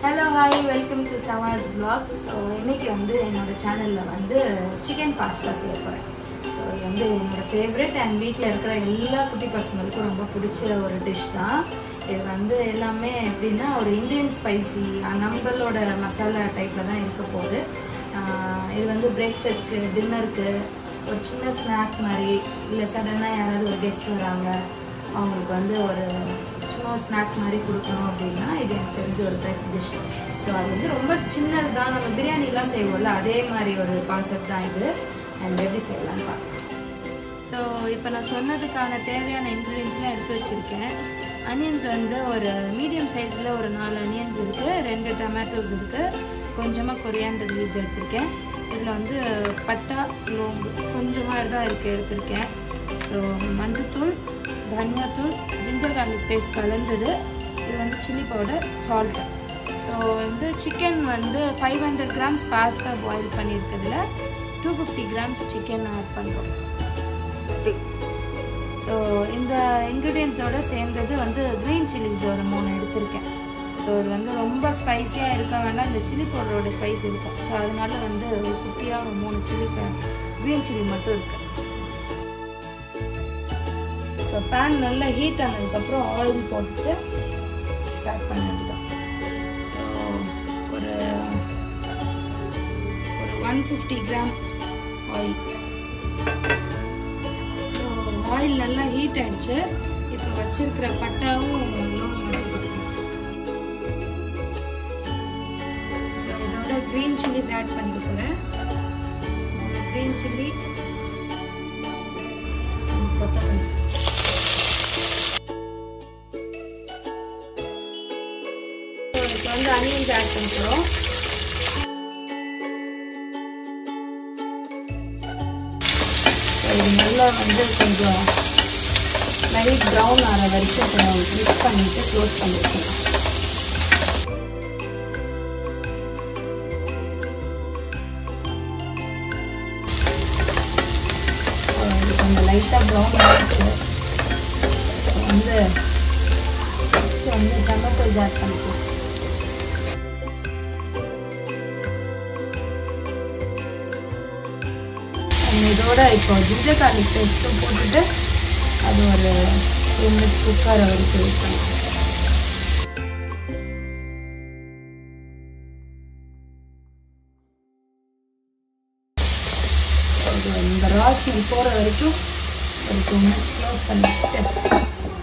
hello hi welcome to சவாஸ் vlog so இன்னைக்கு வந்து என்னோட சேனலில் வந்து சிக்கன் பாஸ்தா செய்ய போகிறேன் ஸோ இது வந்து என்னோட ஃபேவரட் அண்ட் வீட்டில் இருக்கிற எல்லா குட்டி பசங்களுக்கும் ரொம்ப பிடிச்ச ஒரு டிஷ் தான் இது வந்து எல்லாமே எப்படின்னா ஒரு இந்தியன் ஸ்பைசி நம்மளோட மசாலா டைப்பில் தான் இருக்க போகுது ஆஹ் இது வந்து பிரேக்ஃபாஸ்ட்க்கு டின்னருக்கு ஒரு சின்ன ஸ்நாக் மாதிரி இல்லை சடனாக யாராவது ஒரு கெஸ்ட் வராங்க அவங்களுக்கு வந்து ஒரு சும்மா ஸ்நாக் மாதிரி கொடுக்கணும் அப்படின்னா இது எனக்கு தெரிஞ்ச ஒரு பெஸ்ட் டிஷ் ஸோ அது வந்து ரொம்ப சின்னது தான் நம்ம பிரியாணிலாம் செய்வோம்ல அதே மாதிரி ஒரு கான்செப்ட் தான் இது அண்ட் எப்படி செய்யலாம்னு பார்க்கலாம் ஸோ இப்போ நான் சொன்னதுக்கான தேவையான இன்க்ரீடியன்ஸ்லாம் எடுத்து வச்சுருக்கேன் அனியன்ஸ் வந்து ஒரு மீடியம் சைஸில் ஒரு நாலு அனியன்ஸ் இருக்குது ரெண்டு டொமேட்டோஸ் இருக்குது கொஞ்சமாக கொரியாண்டர் லீவ்ஸ் எடுத்திருக்கேன் இதில் வந்து பட்டா லோம்பு கொஞ்சமாக தான் இருக்குது எடுத்திருக்கேன் ஸோ மஞ்சத்தூள் தனியாத்தூள் ஜிஞ்சர் கார்லிக் பேஸ்ட் கலந்தது இது வந்து சில்லி பவுடர் சால்ட்டு ஸோ வந்து சிக்கன் வந்து five hundred grams pasta boil பண்ணியிருக்கிறதுல two fifty grams chicken add பண்ணுறோம் ஸோ இந்த இன்க்ரீடியன்ஸோட சேர்ந்தது வந்து க்ரீன் சில்லிஸ் ஒரு மூணு எடுத்திருக்கேன் ஸோ இது வந்து ரொம்ப ஸ்பைஸியாக இருக்க வேண்டாம் இந்த சில்லி பவுடரோட ஸ்பைஸ் இருக்கும் ஸோ அதனால வந்து ஒரு குட்டியாக ஒரு மூணு சில்லி க்ரீன் சில்லி மட்டும் இருக்குது ஸோ பேன் நல்லா ஹீட் ஆனதுக்கப்புறம் ஆயில் போட்டு ஸ்டார்ட் பண்ணிட்டோம் ஸோ ஒரு ஒரு one fifty gram oil so oil நல்லா ஹீட் ஆயிடுச்சு இப்போ வச்சிருக்கிற பட்டாவும் லோன் வச்சு போட்டுக்கணும் ஸோ இதோட க்ரீன் சில்லிஸ் ஆட் பண்ணிக்க போகிறேன் க்ரீன் சில்லி கொத்தமல்லி ஸோ இப்போ வந்து அனியன்ஸ் ஆட் பண்ணிக்கிறோம் இது நல்லா வந்து கொஞ்சம் லைட் ப்ரௌன் ஆகிற வரைக்கும் மிக்ஸ் பண்ணிட்டு க்ளோஸ் பண்ணிருக்கோம் கொஞ்சம் லைட்டாக ப்ரௌன் ஆகிடுச்சு வந்து வந்து டொமேட்டோஸ் ஆட் பண்ணிக்கலாம் இதோட இப்போ ஜிஞ்சர் கார்லிக் பேஸ்ட்டும் போட்டுட்டு அது ஒரு டூ மினிட்ஸ் குக் ஆகிற வரைக்கும் வெயிட் பண்ணலாம் இந்த ராசி போகிற வரைக்கும் ஒரு டூ மினிட்ஸ் க்ளோஸ் பண்ணிட்டு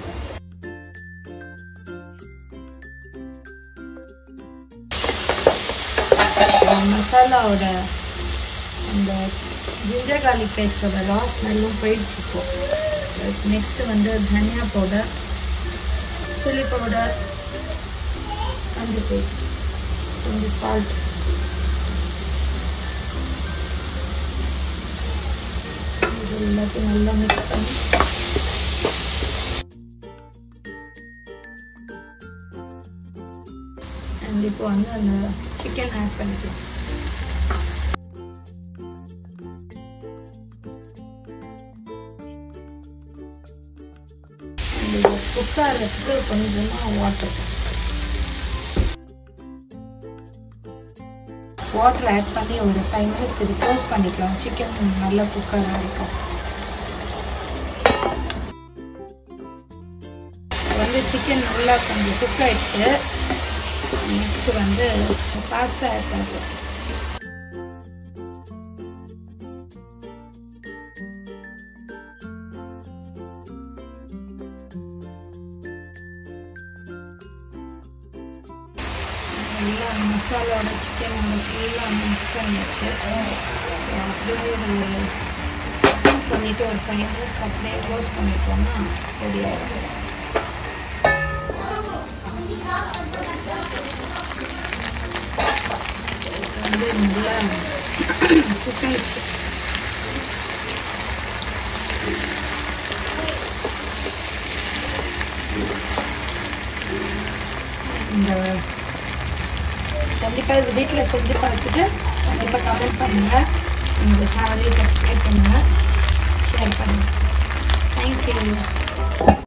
மசாலாவோட அந்த ஜிஞ்சர் கார்லிக் பேஸ்டோட ரா ஸ்மெல்லும் போயிடுச்சு இப்போ நெக்ஸ்ட்டு வந்து தனியா பவுடர் சில்லி பவுடர் அஞ்சு பேஸ்ட் கொஞ்சம் சால்ட் இது எல்லாத்தையும் நல்லா மிக்ஸ் பண்ணி அண்ட் இப்போ வந்து அந்த சிக்கன் ஆட் பண்ணிக்கலாம் குக் ஆகிறதுக்கு கொஞ்சமாக வாட்டர் வாட்டர் ஆட் பண்ணி ஒரு ஃபைவ் மினிட்ஸ் இது க்ளோஸ் பண்ணிக்கலாம் சிக்கன் நல்லா குக் ஆக வரைக்கும் வந்து சிக்கன் நல்லா கொஞ்சம் குக் ஆயிடுச்சு நெக்ஸ்ட் வந்து பாஸ்தா ஆட் பண்ணிக்கலாம் நல்லா மசாலாவோட சிக்கனோட ஃபுல்லாக மிக்ஸ் பண்ணியாச்சு ஸோ அப்படியே ஒரு சீல் பண்ணிவிட்டு ஒரு ஃபைவ் மினிட்ஸ் அப்படியே க்ளோஸ் பண்ணிட்டோம்னா ரெடி ஆகிடும் வந்து நல்லா குக் ஆயிடுச்சு இந்த கண்டிப்பாக இது வீட்டில் செஞ்சு பார்த்துட்டு கண்டிப்பாக கமெண்ட் பண்ணுங்கள் என்னோட சேனலையும் சப்ஸ்கிரைப் பண்ணுங்கள் ஷேர் பண்ணுங்கள் தேங்க்யூ